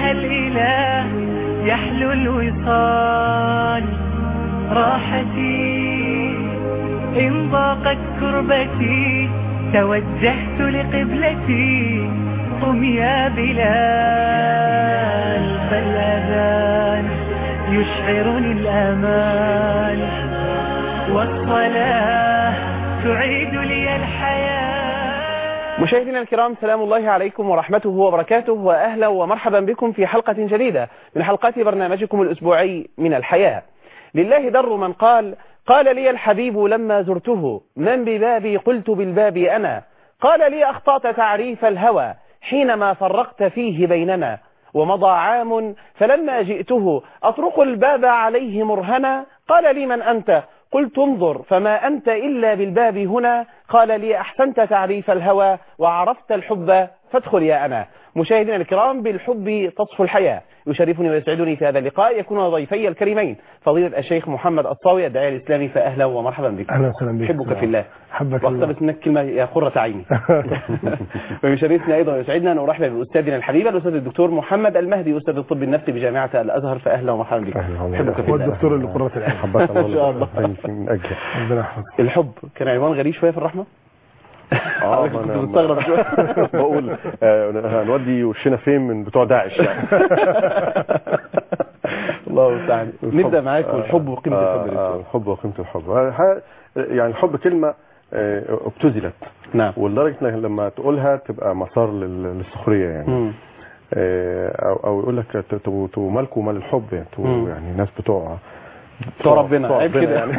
الإله يحلو الوصال راحتي إن ضاقت كربتي توجهت لقبلتي قم يا بلال فالأذان يشعرني الأمان والصلاة تعيد لي الحياة مشاهدينا الكرام سلام الله عليكم ورحمته وبركاته واهلا ومرحبا بكم في حلقة جديدة من حلقات برنامجكم الاسبوعي من الحياة. لله در من قال: قال لي الحبيب لما زرته من ببابي قلت بالباب انا قال لي اخطأت تعريف الهوى حينما فرقت فيه بيننا ومضى عام فلما جئته اطرق الباب عليه مرهنا قال لي من انت قلت انظر فما أنت إلا بالباب هنا قال لي أحسنت تعريف الهوى وعرفت الحب فادخل يا أنا مشاهدينا الكرام بالحب تصفو الحياة يشرفني ويسعدني في هذا اللقاء يكون ضيفي الكريمين فضيلة الشيخ محمد الصاوي الداعية الإسلامي فأهلا ومرحبا بك اهلا وسهلا بك أحبك في الله حبك الله واقتبس منك كلمة يا قرة عيني ويشرفني أيضا ويسعدنا أن أرحب بأستاذنا الحبيب الأستاذ الدكتور محمد المهدي أستاذ الطب النفسي بجامعة الأزهر فأهلا ومرحبا بك أحبك في هو الله الدكتور اللي قرة العين حبك إن شاء الله. من اجل ربنا يحفظك الحب كان عنوان غريب شوية في الرحمة اه كنت ما أنا- مستغرب شوية. بقول آه، هنودي وشنا فين من بتوع داعش يعني الله المستعان نبدا معاك آه، والحب وقيمه آه، الحب آه، للدكتور. الحب وقيمة الحب آه، ح- يعني الحب كلمة آه، ابتذلت نعم ولدرجة انك لما تقولها تبقى مسار لل- للسخرية يعني مم. آه، او او يقول لك ت- ت- تو مالكم مال الحب يعني تو- مم. يعني ناس بتوع بتوع ربنا عيب ربنا كده يعني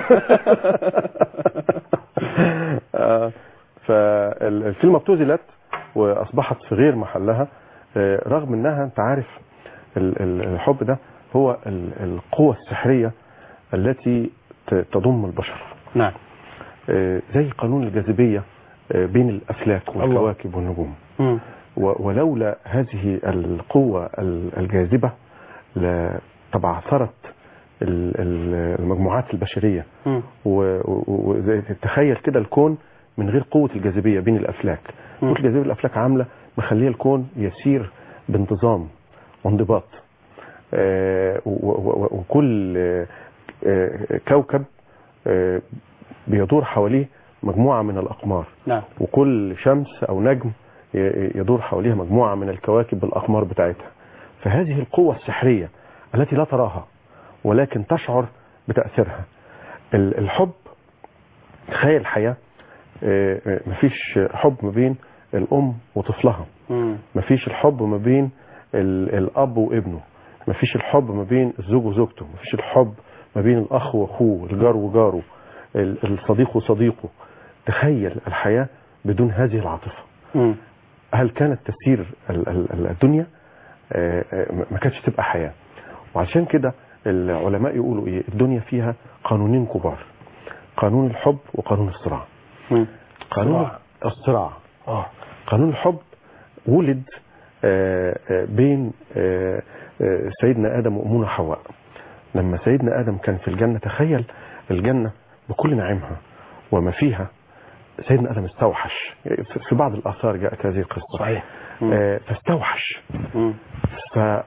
آه، فالكلمة ابتذلت واصبحت في غير محلها آه، رغم انها انت عارف ال- ال- الحب ده هو ال- القوة السحرية التي ت- تضم البشر نعم آه، زي قانون الجاذبية آه، بين الأفلاك والكواكب والنجوم مم. و- ولولا هذه القوة ال- الجاذبة لتبعثرت ال- ال- المجموعات البشرية مم. وتخيل كده الكون من غير قوة الجاذبية بين الأفلاك مم. قوة الجاذبية الأفلاك عاملة مخلية الكون يسير بانتظام وانضباط آه، و- و- و- وكل آه، آه، كوكب آه، بيدور حواليه مجموعة من الأقمار نعم وكل شمس أو نجم ي- يدور حواليها مجموعة من الكواكب بالأقمار بتاعتها فهذه القوة السحرية التي لا تراها ولكن تشعر بتأثيرها ال- الحب تخيل الحياة آه، آه، مفيش حب ما بين الأم وطفلها مم. مفيش الحب ما بين ال- الأب وابنه مفيش الحب ما بين الزوج وزوجته مفيش الحب ما بين الأخ وأخوه الجار وجاره ال- الصديق وصديقه تخيل الحياة بدون هذه العاطفة مم. هل كانت تسير ال- ال- ال- الدنيا آه، آه، ما كانتش تبقى حياة وعشان كده العلماء يقولوا ايه الدنيا فيها قانونين كبار قانون الحب وقانون الصراع مم. قانون صراع. الصراع اه قانون الحب ولد آه، آه، بين آه، آه، سيدنا آدم وأمنا حواء لما سيدنا آدم كان في الجنة تخيل الجنة بكل نعيمها وما فيها سيدنا آدم استوحش في- في بعض الآثار جاءت هذه القصة صحيح آه، فاستوحش مم. ف آه،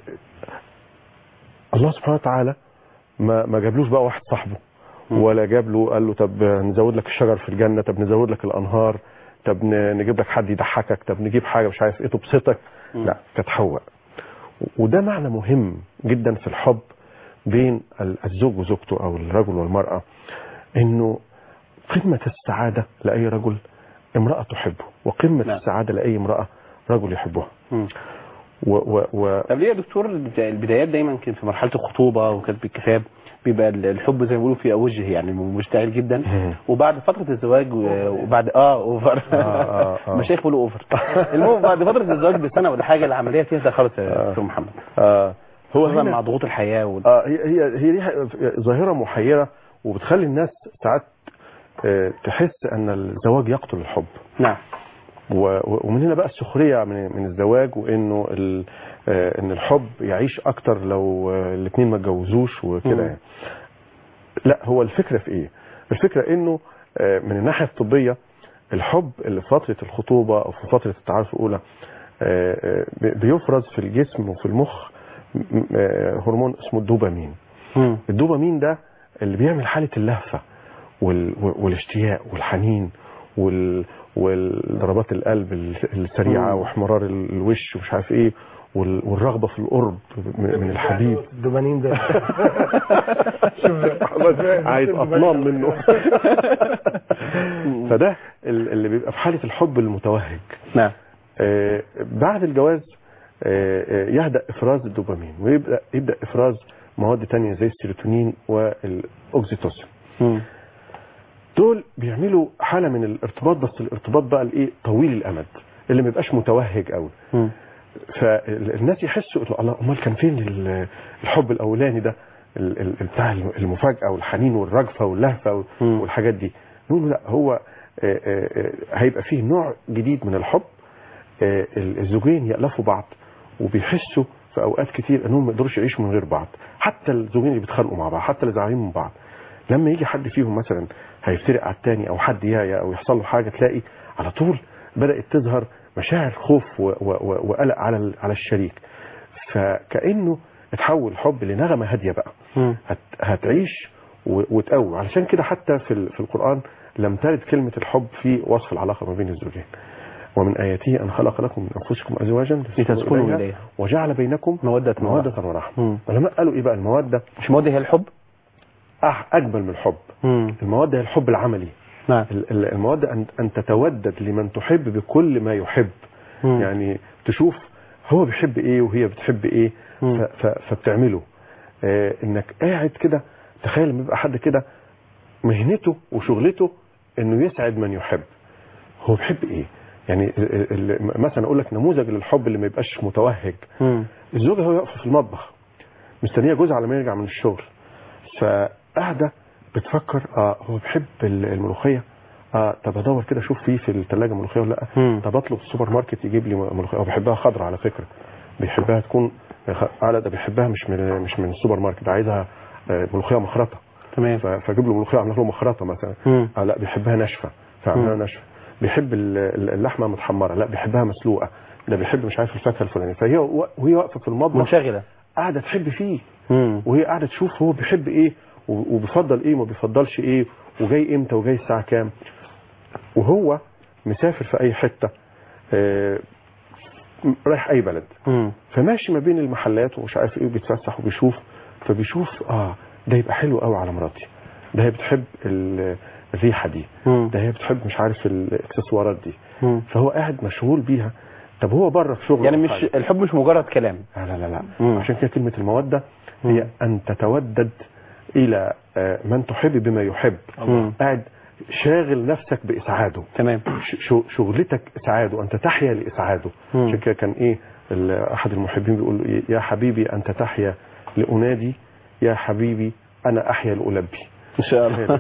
الله سبحانه وتعالى ما ما جابلوش بقى واحد صاحبه مم. ولا جاب له قال له طب نزود لك الشجر في الجنه طب نزود لك الانهار طب ن- نجيب لك حد يضحكك طب نجيب حاجه مش عارف ايه تبسطك مم. لا كانت حواء وده معنى مهم جدا في الحب بين ال- الزوج وزوجته او الرجل والمراه انه قمه السعاده لاي رجل امراه تحبه وقمه نعم. السعاده لاي امراه رجل يحبها مم. و و و طب ليه يا دكتور البدا- البدايات دايما كان في مرحله الخطوبه وكتب الكتاب بيبقى ال- الحب زي ما بيقولوا في اوجه يعني مشتعل جدا مم. وبعد فتره الزواج و- وبعد اه اوفر آه، آه. مشايخ بيقولوا اوفر المهم بعد فتره الزواج بسنه ولا حاجه العمليه تهدى خالص يا آه. دكتور محمد آه هو خصوصا هنا مع ضغوط الحياه وال... اه هي هي هي دي ح- ظاهره محيره وبتخلي الناس ساعات آه، تحس ان الزواج يقتل الحب نعم و- و- ومن هنا بقى السخريه من من الزواج وانه ال- آه، ان الحب يعيش اكتر لو الاثنين ما اتجوزوش وكده مم. يعني لا هو الفكره في ايه الفكره انه آه، من الناحيه الطبيه الحب اللي في فتره الخطوبه او في فتره التعارف الاولى آه، آه، بيفرز في الجسم وفي المخ م- م- آه، هرمون اسمه الدوبامين مم. الدوبامين ده اللي بيعمل حالة اللهفة وال... والاشتياق والحنين وال... والضربات القلب السريعة مم. واحمرار ال- الوش ومش عارف ايه وال... والرغبة في القرب من من الحبيب الدوبامين ده شوف عايز اطنان منه فده ال- اللي بيبقى في حالة الحب المتوهج نعم آه، بعد الجواز آه، آه، يهدأ إفراز الدوبامين ويبدأ يبدأ إفراز مواد تانية زي السيروتونين والأوكسيتوسين مم. دول بيعملوا حالة من الارتباط بس الارتباط بقى الايه طويل الأمد اللي ما يبقاش متوهج قوي مم. فالناس يحسوا إنه الله امال كان فين ال- الحب الاولاني ده ال- ال- بتاع المفاجاه والحنين والرجفه واللهفه مم. والحاجات دي نقول له لا هو آه، آه، آه، هيبقى فيه نوع جديد من الحب آه، الزوجين يألفوا بعض وبيحسوا في اوقات كتير انهم ما يقدروش يعيشوا من غير بعض حتى الزوجين اللي بيتخانقوا مع بعض حتى اللي زعلانين من بعض لما يجي حد فيهم مثلا هيفترق على التاني او حد يايا او يحصل له حاجه تلاقي على طول بدات تظهر مشاعر خوف و- و- و- وقلق على ال- على الشريك فكانه اتحول الحب لنغمه هاديه بقى مم. هت هتعيش و- وتقوي علشان كده حتى في ال- في القرآن لم ترد كلمة الحب في وصف العلاقة ما بين الزوجين ومن آياته أن خلق لكم من أنفسكم أزواجا لتسكنوا إليها. وجعل بينكم مودة مودة ورحمة. ورحمة مم. العلماء قالوا إيه بقى المودة مش مودة هي الحب أح- أجمل من الحب مم. المودة هي الحب العملي نعم ال- ال- المودة أن, أن تتودد لمن تحب بكل ما يحب مم. يعني تشوف هو بيحب ايه وهي بتحب ايه مم. ف- ف- فبتعمله آه انك قاعد كده تخيل لما يبقى حد كده مهنته وشغلته انه يسعد من يحب هو بيحب ايه يعني ال- ال- مثلا اقول لك نموذج للحب اللي ما يبقاش متوهج مم. الزوجه هو واقفه في المطبخ مستنيه جوزها على ما يرجع من الشغل فقاعده بتفكر اه هو بيحب ال- الملوخيه اه طب ادور كده اشوف فيه في الثلاجه ملوخيه ولا لا مم. طب اطلب السوبر ماركت يجيب لي ملوخيه هو بيحبها خضراء على فكره بيحبها تكون اه لا ده بيحبها مش من مش من السوبر ماركت عايزها آه، ملوخيه مخرطه تمام ف- فاجيب له ملوخيه اعمل له مخرطه مثلا مم. اه لا بيحبها ناشفه فاعملها مم. ناشفه بيحب ال- ال- اللحمه متحمره لا بيحبها مسلوقه ده بيحب مش عارف الفاكهه الفلانيه فهي و- وهي واقفه في المطبخ منشغلة قاعده تحب فيه مم. وهي قاعده تشوف هو بيحب ايه و- وبيفضل ايه وما بيفضلش ايه وجاي امتى وجاي الساعه كام وهو مسافر في اي حته آه، رايح اي بلد مم. فماشي ما بين المحلات ومش عارف ايه وبيتفسح وبيشوف فبيشوف اه ده يبقى حلو قوي على مراتي ده هي بتحب ال- الريحه دي مم. ده هي بتحب مش عارف الاكسسوارات دي مم. فهو قاعد مشغول بيها طب هو بره في شغله يعني أو مش حاجة. الحب مش مجرد كلام لا لا لا, لا. مم. عشان كده كلمة المودة هي مم. أن تتودد إلى آه، من تحب بما يحب مم. قاعد شاغل نفسك بإسعاده تمام ش- شو- شغلتك إسعاده أنت تحيا لإسعاده مم. عشان كده كان إيه ال- أحد المحبين بيقول له إيه؟ يا حبيبي أنت تحيا لأنادي يا حبيبي أنا أحيا لألبي ان شاء الله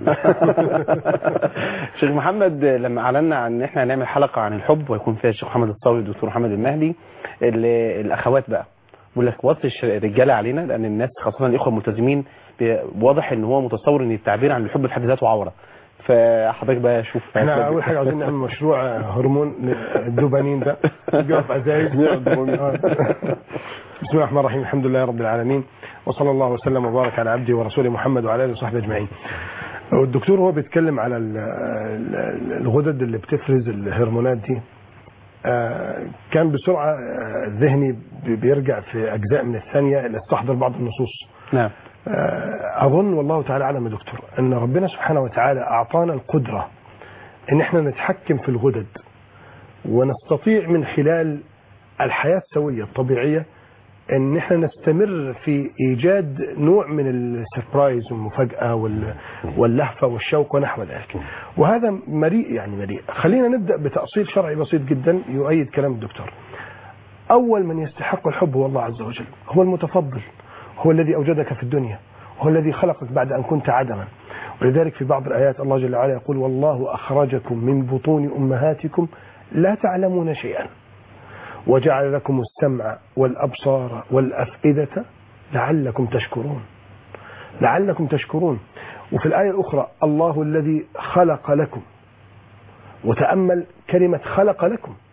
شيخ محمد لما اعلنا عن ان احنا هنعمل حلقه عن الحب ويكون فيها الشيخ محمد الصاوي والدكتور محمد المهدي ال- الاخوات بقى بقول لك وصي الش- الرجاله علينا لان الناس خاصه الاخوه الملتزمين بي- واضح ان هو متصور ان التعبير عن الحب في حد ذاته عوره فحضرتك بقى شوف احنا اول حاجه عاوزين نعمل مشروع هرمون الدوبامين ده يقف ازايز آه. بسم الله الرحمن الرحيم الحمد لله رب العالمين وصلى الله وسلم وبارك على عبده ورسوله محمد وعلى اله وصحبه اجمعين والدكتور هو بيتكلم على ال- ال- الغدد اللي بتفرز الهرمونات دي آه، كان بسرعه آه، ذهني بي- بيرجع في اجزاء من الثانيه لاستحضر بعض النصوص نعم آه، أظن والله تعالى أعلم يا دكتور أن ربنا سبحانه وتعالى أعطانا القدرة أن احنا نتحكم في الغدد ونستطيع من خلال الحياة السوية الطبيعية أن احنا نستمر في إيجاد نوع من السربرايز والمفاجأة وال- واللهفة والشوق ونحو ذلك وهذا مريء يعني مريء خلينا نبدأ بتأصيل شرعي بسيط جدا يؤيد كلام الدكتور أول من يستحق الحب هو الله عز وجل هو المتفضل هو الذي أوجدك في الدنيا هو الذي خلقك بعد أن كنت عدما ولذلك في بعض الآيات الله جل وعلا يقول والله أخرجكم من بطون أمهاتكم لا تعلمون شيئا وجعل لكم السمع والأبصار والأفئدة لعلكم تشكرون لعلكم تشكرون وفي الآية الأخرى الله الذي خلق لكم وتأمل كلمة خلق لكم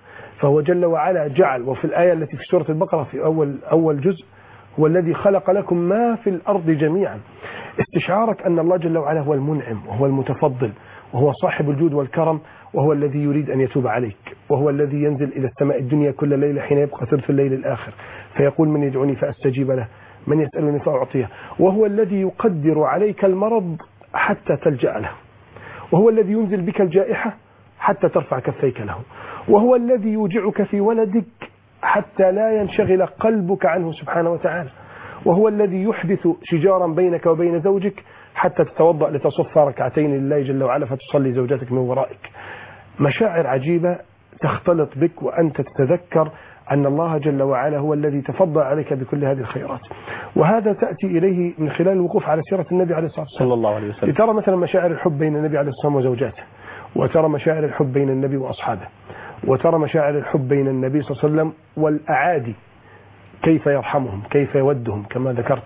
فهو جل وعلا جعل وفي الآية التي في سورة البقرة في أول أول جزء هو الذي خلق لكم ما في الأرض جميعا استشعارك أن الله جل وعلا هو المنعم وهو المتفضل وهو صاحب الجود والكرم وهو الذي يريد أن يتوب عليك وهو الذي ينزل إلى السماء الدنيا كل ليلة حين يبقى ثلث الليل الآخر فيقول من يدعوني فأستجيب له من يسألني فأعطيه وهو الذي يقدر عليك المرض حتى تلجأ له وهو الذي ينزل بك الجائحة حتى ترفع كفيك له وهو الذي يوجعك في ولدك حتى لا ينشغل قلبك عنه سبحانه وتعالى وهو الذي يحدث شجارا بينك وبين زوجك حتى تتوضأ لتصف ركعتين لله جل وعلا فتصلي زوجتك من ورائك مشاعر عجيبة تختلط بك وأنت تتذكر أن الله جل وعلا هو الذي تفضل عليك بكل هذه الخيرات وهذا تأتي إليه من خلال الوقوف على سيرة النبي عليه الصلاة والسلام صلى الله عليه وسلم لترى مثلا مشاعر الحب بين النبي عليه الصلاة والسلام وزوجاته وترى مشاعر الحب بين النبي وأصحابه وترى مشاعر الحب بين النبي صلى الله عليه وسلم والأعادي كيف يرحمهم كيف يودهم كما ذكرت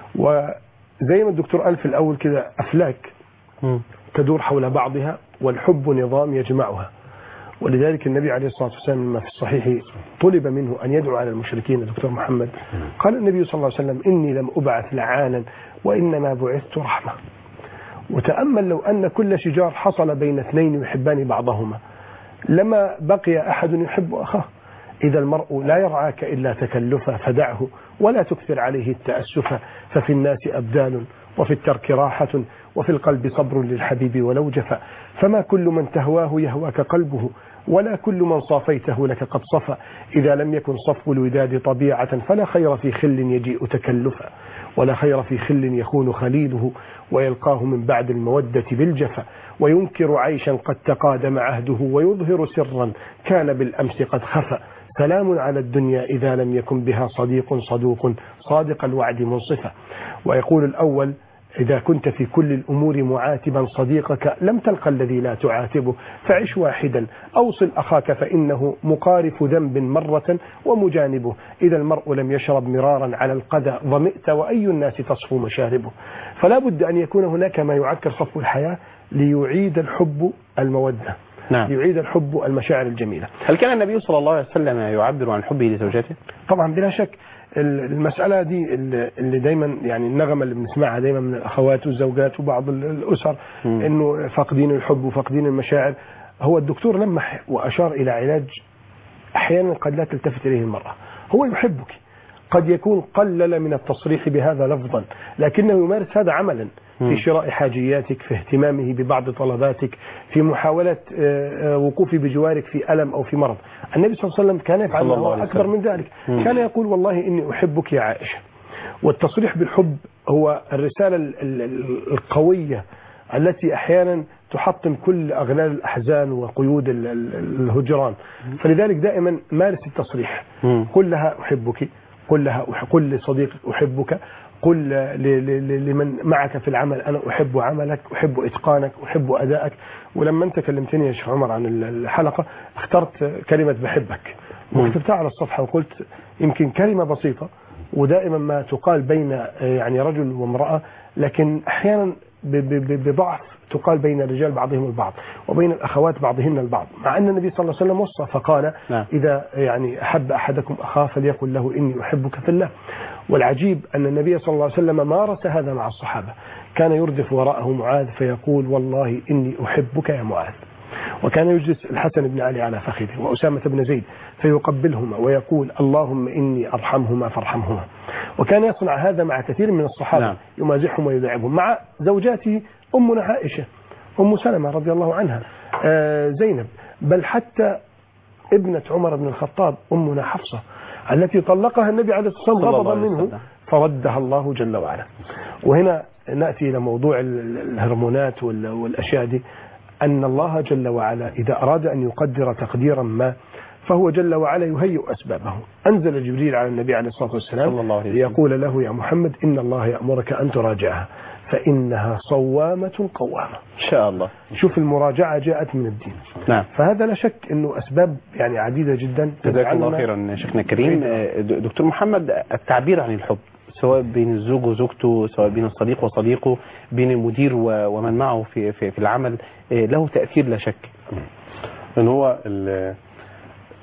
وزي ما الدكتور قال في الأول كده أفلاك مم. تدور حول بعضها والحب نظام يجمعها ولذلك النبي عليه الصلاة والسلام لما في الصحيح طلب منه أن يدعو على المشركين دكتور محمد قال النبي صلى الله عليه وسلم إني لم أبعث لعانا وإنما بعثت رحمة وتأمل لو أن كل شجار حصل بين اثنين يحبان بعضهما لما بقي أحد يحب أخاه إذا المرء لا يرعاك إلا تكلفا فدعه ولا تكثر عليه التأسف ففي الناس أبدان وفي الترك راحة وفي القلب صبر للحبيب ولو جفا فما كل من تهواه يهواك قلبه ولا كل من صافيته لك قد صفى إذا لم يكن صفو الوداد طبيعة فلا خير في خل يجيء تكلفا ولا خير في خل يخون خليله ويلقاه من بعد المودة بالجفا وينكر عيشا قد تقادم عهده ويظهر سرا كان بالأمس قد خفى سلام على الدنيا إذا لم يكن بها صديق صدوق صادق الوعد منصفا ويقول الأول إذا كنت في كل الأمور معاتبا صديقك لم تلق الذي لا تعاتبه فعش واحدا أوصل أخاك فإنه مقارف ذنب مرة ومجانبه إذا المرء لم يشرب مرارا على القدى ظمئت وأي الناس تصفو مشاربه فلا بد أن يكون هناك ما يعكر صفو الحياة ليعيد الحب المودة نعم يعيد الحب المشاعر الجميلة هل كان النبي صلى الله عليه وسلم يعبر عن حبه لزوجته؟ طبعا بلا شك ال- المسألة دي اللي اللي دايما يعني النغمة اللي بنسمعها دايما من الأخوات والزوجات وبعض ال- الأسر مم. إنه فاقدين الحب وفاقدين المشاعر هو الدكتور لمح وأشار إلى علاج أحيانا قد لا تلتفت إليه المرأة هو يحبك قد يكون قلل من التصريح بهذا لفظا لكنه يمارس هذا عملا مم. في شراء حاجياتك في اهتمامه ببعض طلباتك في محاولة آه، آه، وقوفه بجوارك في ألم أو في مرض النبي صلى الله عليه وسلم كان يفعل صلى ما الله هو عليه أكبر وسلم. من ذلك مم. كان يقول والله إني أحبك يا عائشة والتصريح بالحب هو الرسالة ال- ال- ال- القوية التي أحيانا تحطم كل أغلال الأحزان وقيود ال- ال- الهجران فلذلك دائما مارس التصريح مم. قل لها أحبك قل لها أح- قل لصديقك أحبك قل ل- ل- ل- لمن معك في العمل أنا أحب عملك أحب إتقانك أحب أدائك ولما أنت كلمتني يا شيخ عمر عن ال- الحلقة اخترت كلمة بحبك مم. وكتبتها على الصفحة وقلت يمكن كلمة بسيطة ودائما ما تقال بين آه، يعني رجل وامرأة لكن أحيانا ب- ب- ب- بضعف تقال بين الرجال بعضهم البعض وبين الأخوات بعضهن البعض مع أن النبي صلى الله عليه وسلم وصى فقال نعم. إذا يعني أحب أحدكم أخاه فليقل له إني أحبك في الله والعجيب أن النبي صلى الله عليه وسلم مارس هذا مع الصحابة كان يردف وراءه معاذ فيقول والله إني أحبك يا معاذ وكان يجلس الحسن بن علي على فخذه وأسامة بن زيد فيقبلهما ويقول اللهم إني أرحمهما فارحمهما وكان يصنع هذا مع كثير من الصحابة نعم. يمازحهم ويداعبهم مع زوجاته أمنا عائشة أم سلمة رضي الله عنها آه زينب بل حتى ابنة عمر بن الخطاب أمنا حفصة التي طلقها النبي عليه الصلاة صلى والسلام الله غضبا عليه منه وسلم. فردها الله جل وعلا وهنا نأتي إلى موضوع ال- ال- الهرمونات وال- والأشياء دي أن الله جل وعلا إذا أراد أن يقدر تقديرا ما فهو جل وعلا يهيئ أسبابه أنزل جبريل على النبي عليه الصلاة والسلام صلى الله عليه وسلم. ليقول له يا محمد إن الله يأمرك أن تراجعها فإنها صوامة قوامة إن شاء الله شوف المراجعة جاءت من الدين نعم فهذا لا شك أنه أسباب يعني عديدة جدا جزاك الله تجعلنا- خيرا شيخنا الكريم آه، د- دكتور محمد التعبير عن الحب سواء بين الزوج وزوجته سواء بين الصديق وصديقه بين المدير و- ومن معه في في, في العمل آه، له تأثير لا شك ان هو ال-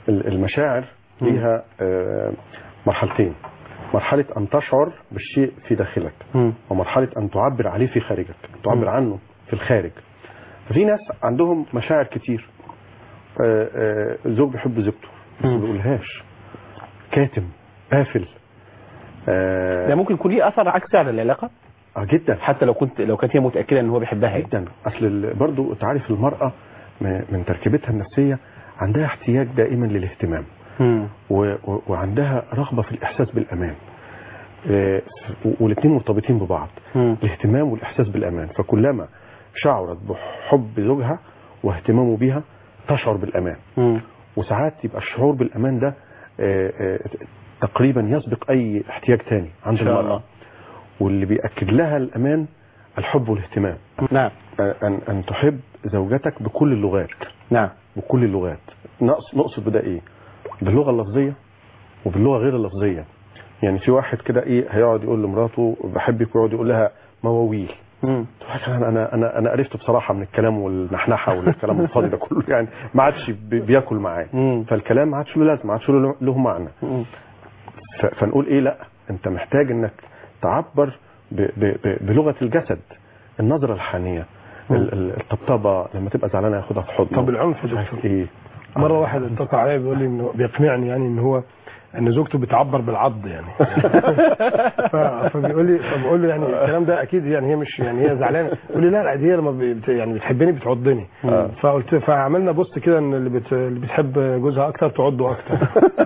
ال- المشاعر ليها آه، مرحلتين مرحلة أن تشعر بالشيء في داخلك مم. ومرحلة أن تعبر عليه في خارجك تعبر عنه في الخارج ففي ناس عندهم مشاعر كتير آه، آه، زوج بيحب زوجته بس ما بيقولهاش كاتم قافل آه، ده ممكن يكون ليه اثر عكسي على العلاقه آه، جدا حتى لو كنت لو كانت هي متاكده ان هو بيحبها يعني. جدا اصل ال- برضو تعرف المراه م- من تركيبتها النفسيه عندها احتياج دائما للاهتمام مم. و- و- وعندها رغبه في الاحساس بالامان والاثنين مرتبطين ببعض مم. الاهتمام والاحساس بالامان فكلما شعرت بحب زوجها واهتمامه بها تشعر بالامان مم. وساعات يبقى الشعور بالامان ده آه، آه، تقريبا يسبق اي احتياج تاني عند إن شاء المراه الله. واللي بيأكد لها الامان الحب والاهتمام نعم أن أن تحب زوجتك بكل اللغات نعم بكل اللغات نقص نقصد بده إيه؟ باللغة اللفظية وباللغة غير اللفظية يعني في واحد كده إيه هيقعد يقول لمراته بحبك ويقعد يقول لها مواويل مم. تقول لك انا انا انا انا قرفت بصراحه من الكلام والنحنحه والكلام الفاضي ده كله يعني ما عادش بي- بياكل معاه مم. فالكلام ما عادش له لازمه ما عادش له له معنى مم. ف- فنقول ايه لا انت محتاج انك تعبر ب ب ب بلغه الجسد النظره الحانيه ال- ال- الطبطبه لما تبقى زعلانه ياخدها في حضنه طب العنف يا مش عارف دكتور. ايه مره واحد اتصل عليا بيقول لي انه بيقنعني يعني ان هو ان زوجته بتعبر بالعض يعني ف- فبيقول لي فبقول له يعني الكلام ده اكيد يعني هي مش يعني هي زعلانه يقول لي لا لا دي هي لما بت يعني بتحبني بتعضني آه. فقلت فعملنا بوست كده ان اللي, بت اللي بتحب جوزها اكتر تعضه اكتر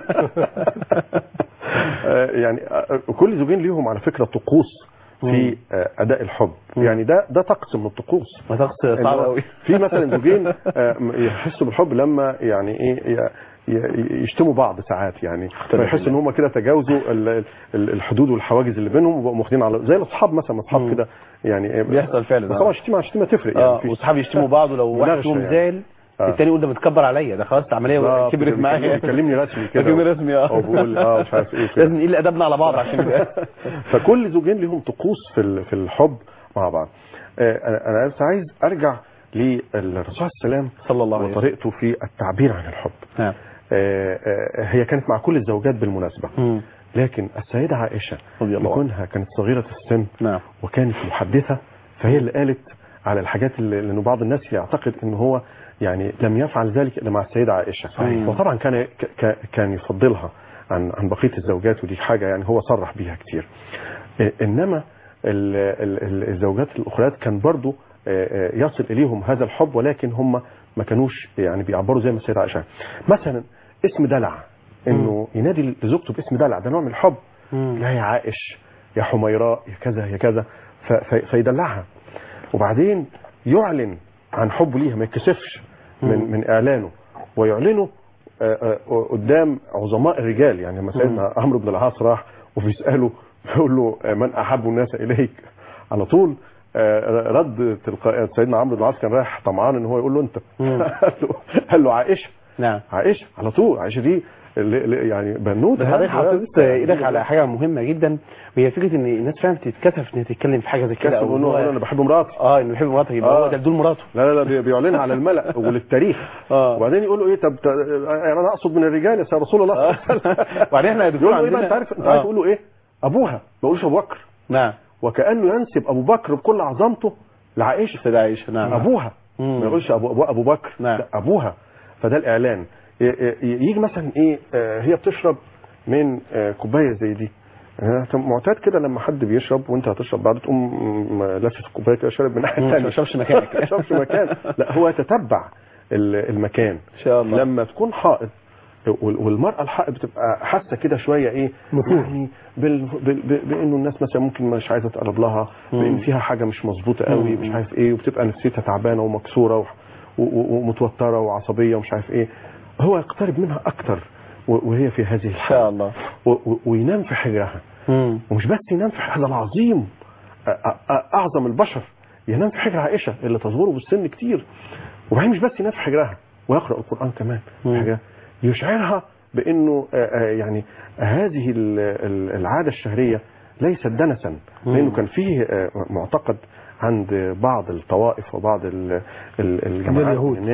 آه، يعني آه، كل زوجين ليهم على فكره طقوس في آه، اداء الحب يعني ده ده طقس من الطقوس ما طقس إن صعب هو قوي في مثلا زوجين آه، يحسوا بالحب لما يعني ايه ي- ي- يشتموا بعض ساعات يعني فيحسوا ان هم كده تجاوزوا ال- ال- الحدود والحواجز اللي بينهم وبقوا واخدين على زي الاصحاب مثلا اصحاب مم. كده يعني إيه، بيحصل فعلا، بس آه. طبعا شتيمه عن شتيمه تفرق يعني اه في- واصحابي يشتموا بعض ولو واحد مناغشة فيهم يعني. زعل آه. التاني يقول ده متكبر عليا ده خلاص العمليه آه، كبرت معايا بيكلمني رسمي كده كلمني رسمي اه أو بيقول لي اه مش عارف ايه كده لازم نقل ادبنا على بعض عشان يبقى فكل زوجين لهم طقوس في ال- في الحب مع بعض آه، انا أنا بس عايز ارجع للرسول عليه السلام صلى الله عليه وسلم وطريقته في التعبير عن الحب نعم آه، آه، هي كانت مع كل الزوجات بالمناسبة مم. لكن السيدة عائشة رضي الله عنها. لكونها كانت صغيرة السن نعم وكانت محدثة فهي اللي قالت على الحاجات اللي لأنه بعض الناس يعتقد أنه هو يعني لم يفعل ذلك إلا مع السيدة عائشة صحيح. وطبعا كان ك- ك- كان يفضلها عن عن بقية الزوجات ودي حاجة يعني هو صرح بيها كتير آه، إنما ال- ال- ال- الزوجات الأخرات كان برضو آه، آه، يصل إليهم هذا الحب ولكن هم ما كانوش يعني بيعبروا زي ما السيدة عائشة مثلا اسم دلع انه ينادي لزوجته باسم دلع ده نوع من الحب مم. لا يا عائش يا حميراء يا كذا يا كذا ف- ف- فيدلعها وبعدين يعلن عن حبه ليها ما يتكسفش من من اعلانه ويعلنه آه، آه، قدام عظماء الرجال يعني لما سيدنا عمرو بن العاص راح وبيساله بيقول له آه، من احب الناس اليك على طول آه، رد تلقائيا سيدنا عمرو بن العاص كان رايح طمعان ان هو يقول له انت مم. قال له قال له عائشه نعم عائشه على طول عائشه دي اللي- اللي يعني بنوته بس حضرتك يعني حطيت ايدك على حاجه مهمه جدا وهي فكره ان الناس فعلا بتتكسف انها تتكلم في حاجه زي كده كده او إن انه هو- انا بحب مراتي اه انه بيحب مراته يبقى آه. هو ده بدون مراته لا لا لا بي- بيعلنها على الملأ وللتاريخ آه. وبعدين يقول له ايه طب ت- يعني انا اقصد من الرجال يا سيدي رسول الله آه. وبعدين احنا يا دكتور يقول له ايه بقى عندنا- انت عارف انت آه. عارف يقول له ايه ابوها ما بيقولش ابو بكر نعم وكانه ينسب ابو بكر بكل عظمته لعائشه سيدة عائشه نعم ابوها مم. ما يقولش ابو ابو, أبو بكر نعم. لا ابوها فده الاعلان ي- ي- يجي مثلا ايه آه، هي بتشرب من آه، كوبايه زي دي آه، معتاد كده لما حد بيشرب وانت هتشرب بعد تقوم م- لافف الكوبايه كده شارب من ناحيه مم، ثانيه ما يشربش مكانك. ما يشربش مكان لا هو يتتبع ال- المكان ان شاء الله لما تكون حائض وال- والمرأة الحائض بتبقى حاسة كده شوية ايه نفور. يعني بال... بال... ب- بانه الناس مثلا ممكن مش عايزة تقرب لها بان فيها حاجة مش مظبوطة قوي مم. مش عارف ايه وبتبقى نفسيتها تعبانة ومكسورة و... و... و- ومتوترة وعصبية ومش عارف ايه هو يقترب منها اكتر و- وهي في هذه ان الحالة شاء الله و... و... وينام في حجرها مم. ومش بس ينام في حجر العظيم أ- أ- اعظم البشر ينام في حجر عائشه اللي تصغره بالسن كتير وبعدين مش بس ينام في حجرها ويقرا القران كمان في مم. حجرها يشعرها بانه آه، آه، يعني هذه ال- ال- العاده الشهريه ليست دنسا مم. لانه كان فيه آه، معتقد عند بعض الطوائف وبعض ال- ال- الجماعات اليهود. من الناس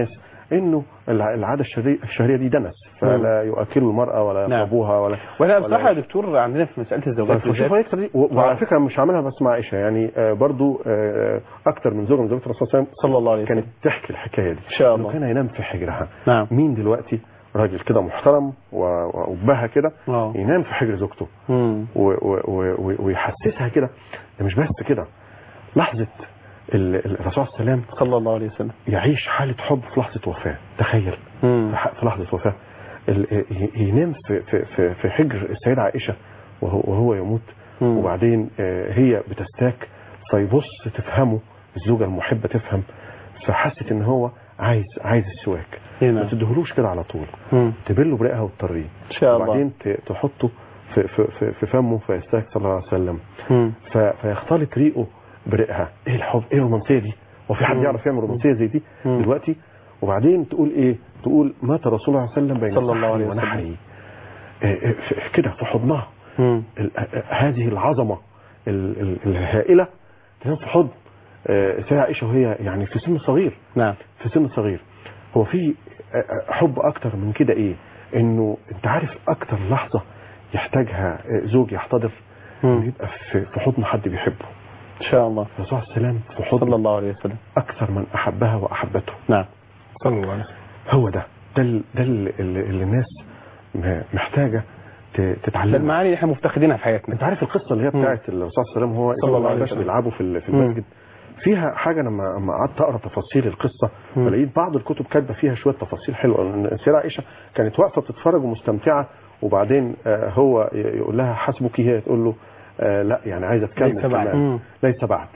انه الع- العاده الشهريه الشهريه دي دنس فلا يؤكل المراه ولا نعم. يقربوها ولا ولا ولا بصراحه يا دكتور عندنا في مساله الزوجات وشوف بالذات هيك دي و- وعلى فكره مش عاملها بس مع عائشه يعني آه، برضو آه، اكتر من زوجه من زوجات الرسول صلى الله عليه وسلم صلى الله عليه وسلم كانت تحكي الحكايه دي ان شاء انه الله كان ينام في حجرها نعم مين دلوقتي راجل كده محترم و- وأبها كده اه ينام في حجر زوجته مم. و- و- و- و- ويحسسها كده ده مش بس كده لحظة ال- ال- الرسول صلى الله عليه وسلم صلى الله عليه وسلم يعيش حالة حب في لحظة وفاة تخيل مم. في ح- في لحظة وفاة ال- ي- ينام في في في, في حجر السيدة عائشة وهو, وهو يموت مم. وبعدين آه، هي بتستاك فيبص تفهمه الزوجة المحبة تفهم فحست ان هو عايز عايز السواك إيه ما نعم. تدهلوش كده على طول مم. تبله برقها وتطريه ان شاء الله وبعدين ت- تحطه في, في, في, في فمه فيستاك صلى الله عليه وسلم مم. ف- فيختلط ريقه بريقها ايه الحب ايه الرومانسيه دي هو في حد مم. يعرف يعمل رومانسيه زي دي مم. دلوقتي وبعدين تقول ايه تقول مات رسول الله صلى الله عليه وسلم بين صلى الله عليه صحري وسلم. ونحري إيه إيه في- كده في حضنها مم. ال- هذه العظمه ال- ال- الهائله تنام في حضن آه، السيدة عائشة وهي يعني في سن صغير نعم في سن صغير هو في آه، آه، حب اكتر من كده ايه انه انت عارف اكتر لحظة يحتاجها آه، زوج يحتضر انه مم. يبقى في في حضن حد بيحبه ان شاء الله الرسول عليه السلام في صلى حضن الله عليه وسلم اكثر من احبها واحبته نعم صلى الله عليه وسلم هو ده ده ال- ده ال- اللي اللي الناس م- محتاجة ت- ده تتعلمه المعاني اللي احنا مفتقدينها في حياتنا انت عارف القصه اللي هي مم. بتاعت الرسول صلى الله عليه وسلم هو صلى الله عليه الباشا وسلم. بيلعبوا في ال- في مم. المسجد فيها حاجه لما لما قعدت اقرا تفاصيل القصه مم. فلقيت بعض الكتب كاتبه فيها شويه تفاصيل حلوه لأن السيده عائشه كانت واقفه بتتفرج ومستمتعه وبعدين آه، هو ي- يقول لها حسبك هي تقول له آه، لا يعني عايزه تكمل ليس بعد. كمان مم. ليس بعد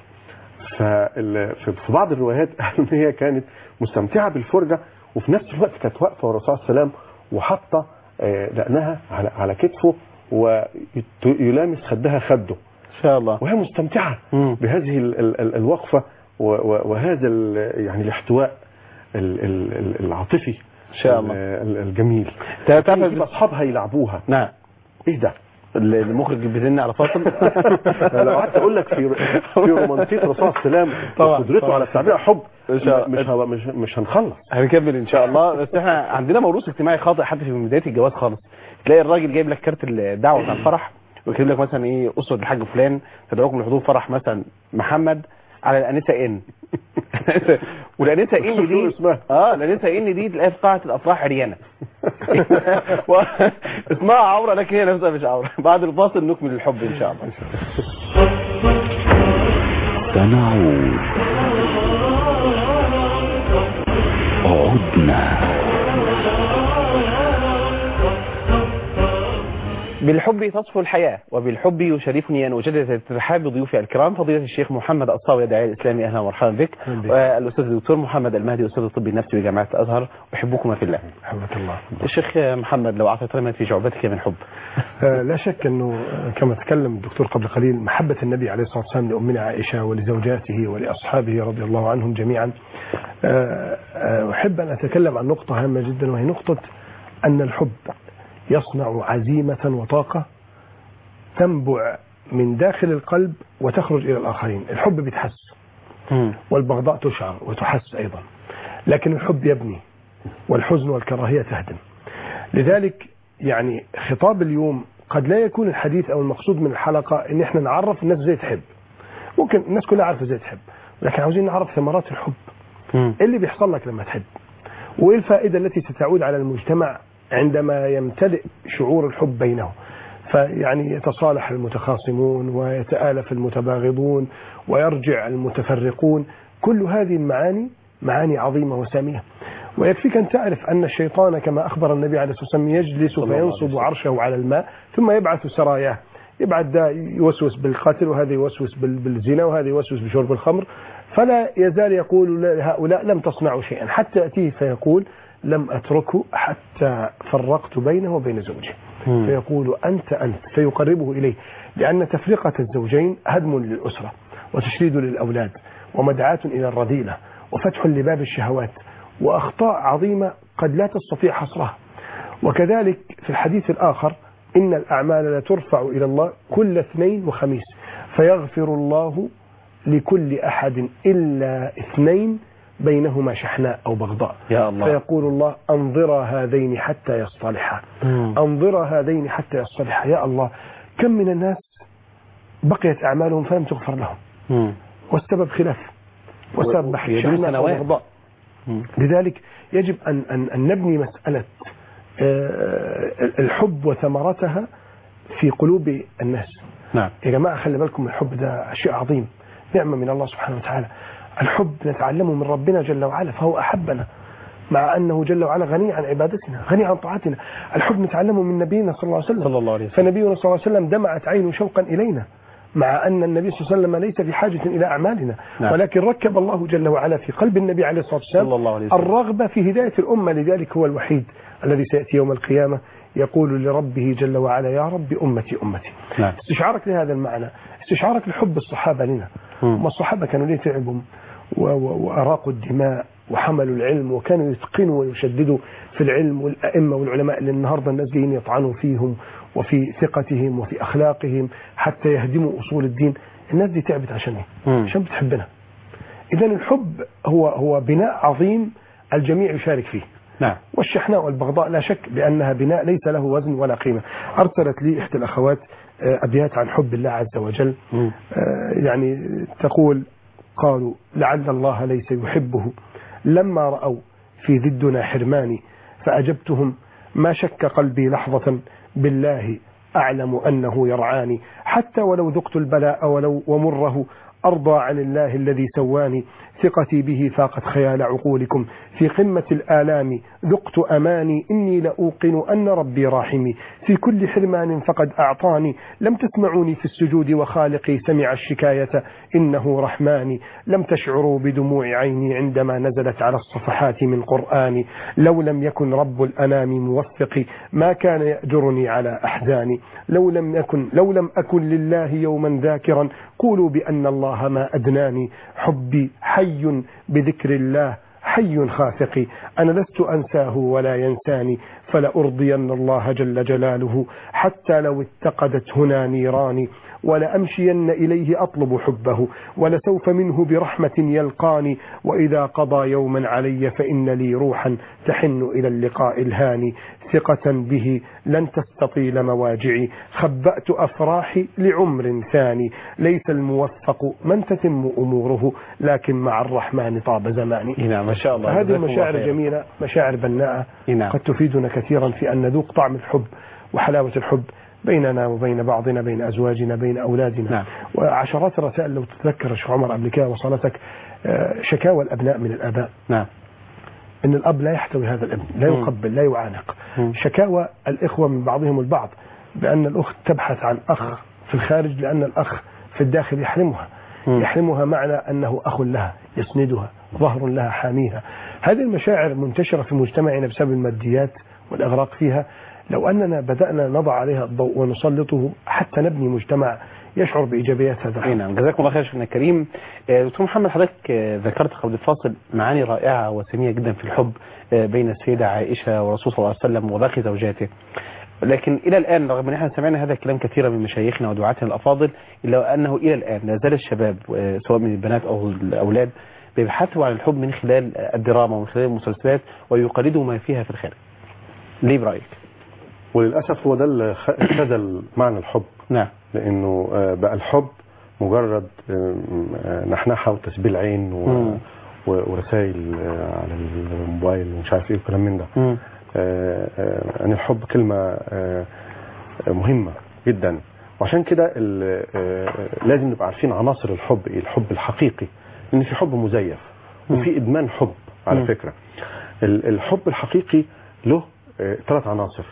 فال- في في بعض الروايات قالوا ان هي كانت مستمتعه بالفرجه وفي نفس الوقت كانت واقفه والرسول صلى الله عليه وسلم وحاطه آه، دقنها على على كتفه ويلامس خدها خده ان شاء الله وهي مستمتعه مم. بهذه ال- ال- ال- الوقفه و- و- وهذا ال- يعني الاحتواء ال- ال- ال- العاطفي ان شاء الله ال- الجميل تعرف يجيب اصحابها يلعبوها نعم ايه ده المخرج بيزن على فاصل أنا لو قعدت اقول لك في في رومانسيه الرسول صلى الله عليه وسلم طبعا، وقدرته طبعا. على التعبير عن حب إن شاء مش هبقى- مش مش هنخلص هنكمل ان شاء الله بس احنا عندنا موروث اجتماعي خاطئ حتى في بدايه الجواز خالص تلاقي الراجل جايب لك كارت الدعوه بتاع الفرح ويكتب لك مثلا ايه اسره الحاج فلان تدعوكم لحضور فرح مثلا محمد على الانسه ان والانسه ان شوف دي اسمها. اه الانسه ان دي تلاقيها في قاعه الافراح عريانه و- اسمها عوره لكن هي نفسها مش عوره بعد الفاصل نكمل الحب ان شاء الله سنعود عدنا بالحب تصفو الحياة وبالحب يشرفني أن أجدد الترحاب بضيوفي الكرام فضيلة الشيخ محمد الصاوي الداعية الإسلامي أهلا ومرحبا بك أهلا بك. والأستاذ الدكتور محمد المهدي أستاذ الطب النفسي بجامعة الأزهر أحبكما في الله رحمة الله الشيخ محمد لو أعطيت رمت في جعبتك من حب آه، لا شك أنه آه، كما تكلم الدكتور قبل قليل محبة النبي عليه الصلاة والسلام لأمنا عائشة ولزوجاته ولأصحابه رضي الله عنهم جميعا آه، آه، أحب أن أتكلم عن نقطة هامة جدا وهي نقطة أن الحب يصنع عزيمة وطاقة تنبع من داخل القلب وتخرج إلى الآخرين الحب بيتحس والبغضاء تشعر وتحس أيضا لكن الحب يبني والحزن والكراهية تهدم لذلك يعني خطاب اليوم قد لا يكون الحديث أو المقصود من الحلقة إن إحنا نعرف الناس ازاي تحب ممكن الناس كلها عارفة ازاي تحب لكن عاوزين نعرف ثمرات الحب ايه اللي بيحصل لك لما تحب وايه الفائدة التي ستعود على المجتمع عندما يمتلئ شعور الحب بينه فيعني يتصالح المتخاصمون ويتآلف المتباغضون ويرجع المتفرقون كل هذه المعاني معاني عظيمة وسامية ويكفيك أن تعرف أن الشيطان كما أخبر النبي عليه الصلاة والسلام يجلس الله عليه فينصب وسلم. عرشه على الماء ثم يبعث سراياه يبعث ده يوسوس بالقتل وهذا يوسوس بال- بالزنا وهذا يوسوس بشرب الخمر فلا يزال يقول لهؤلاء لم تصنعوا شيئا حتى يأتيه فيقول لم أتركه حتى فرقت بينه وبين زوجه فيقول أنت أنت فيقربه إليه لأن تفرقة الزوجين هدم للأسرة وتشريد للأولاد ومدعاة إلى الرذيلة وفتح لباب الشهوات وأخطاء عظيمة قد لا تستطيع حصرها وكذلك في الحديث الآخر إن الأعمال لا ترفع إلى الله كل اثنين وخميس فيغفر الله لكل أحد إلا اثنين بينهما شحناء أو بغضاء يا الله فيقول الله أنظرا هذين حتى يصطلحا مم. أنظرا هذين حتى يصطلحا يا الله كم من الناس بقيت أعمالهم فلم تغفر لهم مم. والسبب خلاف وسبب يدوم شحناء سنوات. وبغضاء مم. لذلك يجب أن, أن, أن نبني مسألة آه، الحب وثمرتها في قلوب الناس نعم يا جماعة خلي بالكم الحب ده شيء عظيم نعمة من الله سبحانه وتعالى الحب نتعلمه من ربنا جل وعلا فهو أحبنا مع أنه جل وعلا غني عن عبادتنا غني عن طاعتنا الحب نتعلمه من نبينا صلى الله عليه وسلم صلى الله عليه وسلم فنبينا صلى الله عليه وسلم دمعت عينه شوقا إلينا مع أن النبي صلى الله عليه وسلم ليس في حاجة إلى أعمالنا نعم. ولكن ركب الله جل وعلا في قلب النبي عليه الصلاة والسلام صلى الله عليه وسلم. الرغبة في هداية الأمة لذلك هو الوحيد الذي سيأتي يوم القيامة يقول لربه جل وعلا يا رب أمتي أمتي نعم استشعارك لهذا المعنى استشعارك لحب الصحابة لنا مم. ما الصحابة كانوا ليه تعبوا و- و- وأراقوا الدماء وحملوا العلم وكانوا يتقنوا ويشددوا في العلم والأئمة والعلماء اللي النهاردة الناس جايين يطعنوا فيهم وفي ثقتهم وفي أخلاقهم حتى يهدموا أصول الدين الناس دي تعبت عشان ايه؟ مم. عشان بتحبنا إذا الحب هو هو بناء عظيم الجميع يشارك فيه نعم والشحناء والبغضاء لا شك بأنها بناء ليس له وزن ولا قيمة أرسلت لي إحدى الأخوات آه، أبيات عن حب الله عز وجل مم. آه، يعني تقول قالوا لعل الله ليس يحبه لما رأوا في ضدنا حرماني فأجبتهم ما شك قلبي لحظة بالله أعلم أنه يرعاني حتى ولو ذقت البلاء ولو ومره أرضى عن الله الذي سواني ثقتي به فاقت خيال عقولكم في قمة الآلام ذقت أماني إني لأوقن أن ربي راحمي في كل حرمان فقد أعطاني لم تسمعوني في السجود وخالقي سمع الشكاية إنه رحماني لم تشعروا بدموع عيني عندما نزلت على الصفحات من قرآني لو لم يكن رب الأنام موفقي ما كان يأجرني على أحزاني لو لم يكن لو لم أكن لله يوما ذاكرا قولوا بأن الله ما أدناني حبي حي بذكر الله حي خافقي أنا لست أنساه ولا ينساني فلأرضين الله جل جلاله حتى لو اتقدت هنا نيراني ولأمشين إليه أطلب حبه ولسوف منه برحمة يلقاني وإذا قضى يوما علي فإن لي روحا تحن إلى اللقاء الهاني ثقة به لن تستطيل مواجعي خبأت أفراحي لعمر ثاني ليس الموفق من تتم أموره لكن مع الرحمن طاب زماني إيه نعم ما شاء الله هذه جزاكم الله مشاعر خيرا. جميلة مشاعر بناءة إيه نعم قد تفيدنا كثيرا في أن نذوق طعم الحب وحلاوة الحب بيننا وبين بعضنا بين أزواجنا بين أولادنا نعم. وعشرات الرسائل لو تتذكر يا شيخ عمر قبل كده وصلتك آه، شكاوى الأبناء من الآباء نعم ان الاب لا يحتوي هذا الابن لا مم. يقبل لا يعانق مم. شكاوى الاخوه من بعضهم البعض بان الاخت تبحث عن اخ في الخارج لان الاخ في الداخل يحرمها مم. يحرمها معنى انه اخ لها يسندها ظهر لها حاميها هذه المشاعر منتشره في مجتمعنا بسبب الماديات والاغراق فيها لو اننا بدانا نضع عليها الضوء ونسلطه حتى نبني مجتمع يشعر بايجابيات هذا اي الحب نعم جزاكم الله خير شيخنا الكريم آه، دكتور محمد حضرتك آه، ذكرت قبل الفاصل معاني رائعة وسمية جدا في الحب آه، بين السيدة عائشة والرسول صلى الله عليه وسلم وباقي زوجاته لكن إلى الآن رغم أن احنا سمعنا هذا الكلام كثيرا من مشايخنا ودعاتنا الأفاضل إلا أنه إلى الآن لا زال الشباب آه، سواء من البنات أو الأولاد بيبحثوا عن الحب من خلال آه، الدراما ومن خلال المسلسلات ويقلدوا ما فيها في الخارج ليه برأيك؟ وللأسف هو ده اللي خ- خذل معنى الحب نعم لأنه آه، بقى الحب مجرد آم، آه، نحنحة وتسبيل عين و- مم. و- ورسائل آه، على الموبايل ومش عارف ايه وكلام من ده مم. آه، آه، يعني الحب كلمة آه، آه، مهمة جدا وعشان كده ال- آه، لازم نبقى عارفين عناصر الحب ايه الحب الحقيقي لان في حب مزيف وفي ادمان حب على مم. فكرة ال- الحب الحقيقي له ثلاث عناصر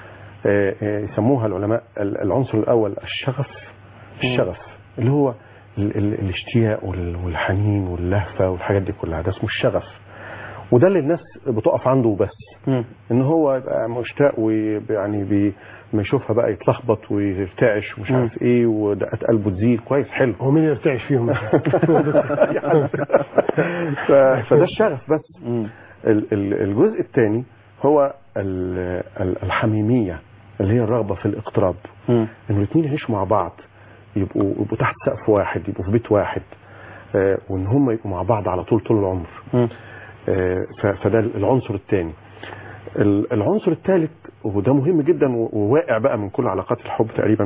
آه، آه، يسموها العلماء ال- العنصر الاول الشغف الشغف اللي هو ال- ال- الاشتياق وال- والحنين واللهفة والحاجات دي كلها ده اسمه الشغف وده اللي الناس بتقف عنده بس مم. ان هو يبقى مشتاق ويعني بي ما يشوفها بقى يتلخبط ويرتعش ومش مم. عارف ايه ودقات قلبه تزيد كويس حلو هو مين يرتعش فيهم ف- فده الشغف بس مم. ال- ال- الجزء الثاني هو ال- ال- الحميمية اللي هي الرغبة في الاقتراب مم. ان الاثنين يعيشوا مع بعض يبقوا يبقوا تحت سقف واحد يبقوا في بيت واحد آه، وان هم يبقوا مع بعض على طول طول العمر مم. آه، ف- فده العنصر الثاني العنصر الثالث وده مهم جدا و- وواقع بقى من كل علاقات الحب تقريبا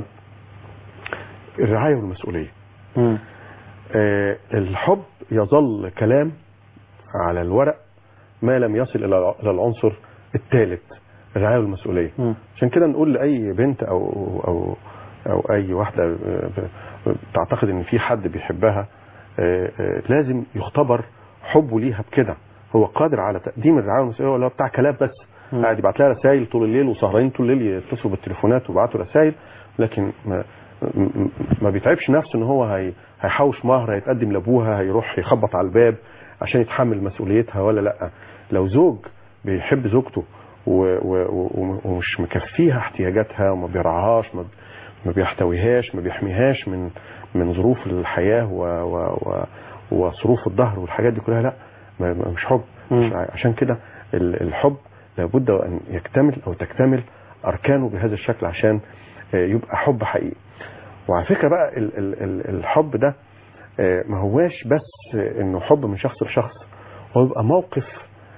الرعايه والمسؤوليه مم. آه، الحب يظل كلام على الورق ما لم يصل الى إلى العنصر الثالث الرعايه والمسؤوليه مم. عشان كده نقول لاي بنت او او او اي واحده آه، ب- تعتقد ان في حد بيحبها آه، آه، لازم يختبر حبه ليها بكده هو قادر على تقديم الرعايه والمسؤوليه ولا هو بتاع كلام بس مم. قاعد يبعت لها رسائل طول الليل وسهرانين طول الليل يتصلوا بالتليفونات ويبعتوا رسائل لكن ما م- ما بيتعبش نفسه ان هو هي هيحوش مهر هيتقدم لابوها هيروح يخبط على الباب عشان يتحمل مسؤوليتها ولا لا لو زوج بيحب زوجته و- و- و- ومش مكفيها احتياجاتها وما بيرعاهاش ما ما بيحتويهاش ما بيحميهاش من من ظروف الحياه و و و وظروف الظهر والحاجات دي كلها لا ما- ما- مش حب مم. مش ع- عشان كده ال- الحب لابد ان يكتمل او تكتمل اركانه بهذا الشكل عشان آه، يبقى حب حقيقي وعلى فكره بقى ال- ال- ال- الحب ده آه، ما هواش بس آه، انه حب من شخص لشخص هو يبقى موقف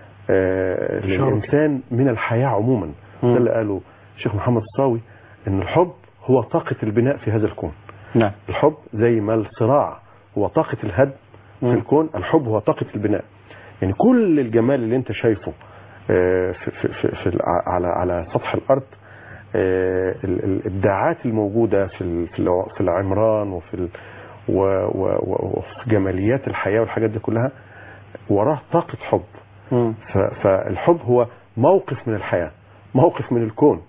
آه، للانسان من الحياه عموما مم. ده اللي قاله الشيخ محمد الصاوي ان الحب هو طاقه البناء في هذا الكون نعم الحب زي ما الصراع هو طاقة الهدم في مم. الكون الحب هو طاقة البناء يعني كل الجمال اللي انت شايفه آه، في, في, في, في الع- على على سطح الارض آه، ال- الابداعات الموجوده في ال- في الع- في العمران وفي ال- و- و- و- وفي جماليات الحياه والحاجات دي كلها وراه طاقه حب مم. ف- فالحب هو موقف من الحياه موقف من الكون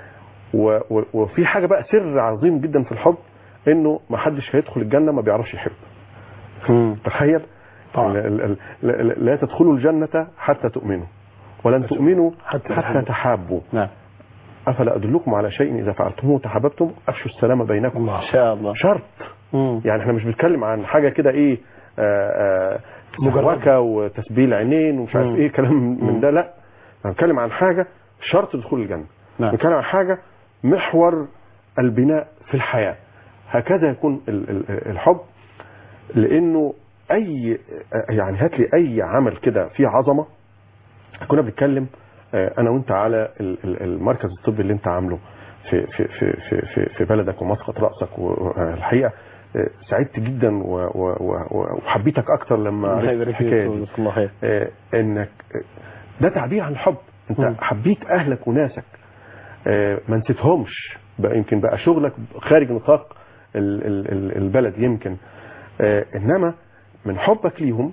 و- و- وفي حاجه بقى سر عظيم جدا في الحب انه ما حدش هيدخل الجنه ما بيعرفش يحب مم. تخيل طبعا. ال- ال- ال- لا- لا تدخلوا الجنه حتى تؤمنوا ولن تؤمنوا حتى حتى تحبوا. تحابوا نعم افلا ادلكم على شيء اذا فعلتموه تحاببتم افشوا السلام بينكم الله ان شاء الله شرط مم. يعني احنا مش بنتكلم عن حاجه كده ايه آه، آه، مجرد. سهوكه وتسبيل عينين ومش عارف مم. ايه كلام مم. من ده لا احنا بنتكلم عن حاجه شرط دخول الجنه نعم بنتكلم عن حاجه محور البناء في الحياه هكذا يكون ال- ال- الحب لانه اي يعني هات لي اي عمل كده فيه عظمه كنا بنتكلم آه، انا وانت على ال- ال- المركز الطبي اللي انت عامله في في في في في, في بلدك ومسقط راسك والحقيقه آه، سعدت جدا و- و- و- وحبيتك اكتر لما الله عرفت يبارك فيك الحكايه دي جزاك الله خير آه، انك آه، ده تعبير عن الحب انت مم. حبيت اهلك وناسك آه، ما نسيتهمش بقى يمكن بقى شغلك خارج نطاق ال- ال- ال- البلد يمكن آه، انما من حبك ليهم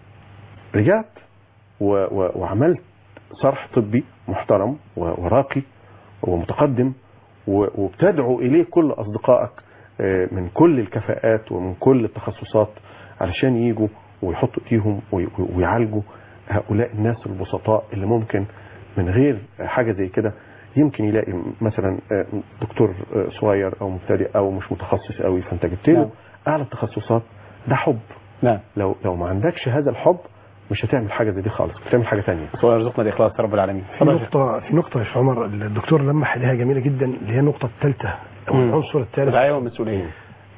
رجعت و- و- وعملت صرح طبي محترم و- وراقي ومتقدم و- وبتدعو اليه كل اصدقائك آه، من كل الكفاءات ومن كل التخصصات علشان يجوا ويحطوا ايديهم وي- وي- ويعالجوا هؤلاء الناس البسطاء اللي ممكن من غير حاجه زي كده يمكن يلاقي مثلا آه، دكتور آه، صغير او مبتدئ او مش متخصص قوي فانت جبت نعم. له اعلى التخصصات ده حب نعم لو لو ما عندكش هذا الحب مش هتعمل حاجه زي دي خالص هتعمل حاجه ثانيه الله يرزقنا الاخلاص يا رب العالمين في نقطة في نقطة يا شيخ عمر الدكتور لمح عليها جميلة جدا اللي هي النقطة الثالثة أو مم. العنصر الثالث الرعايه والمسؤوليه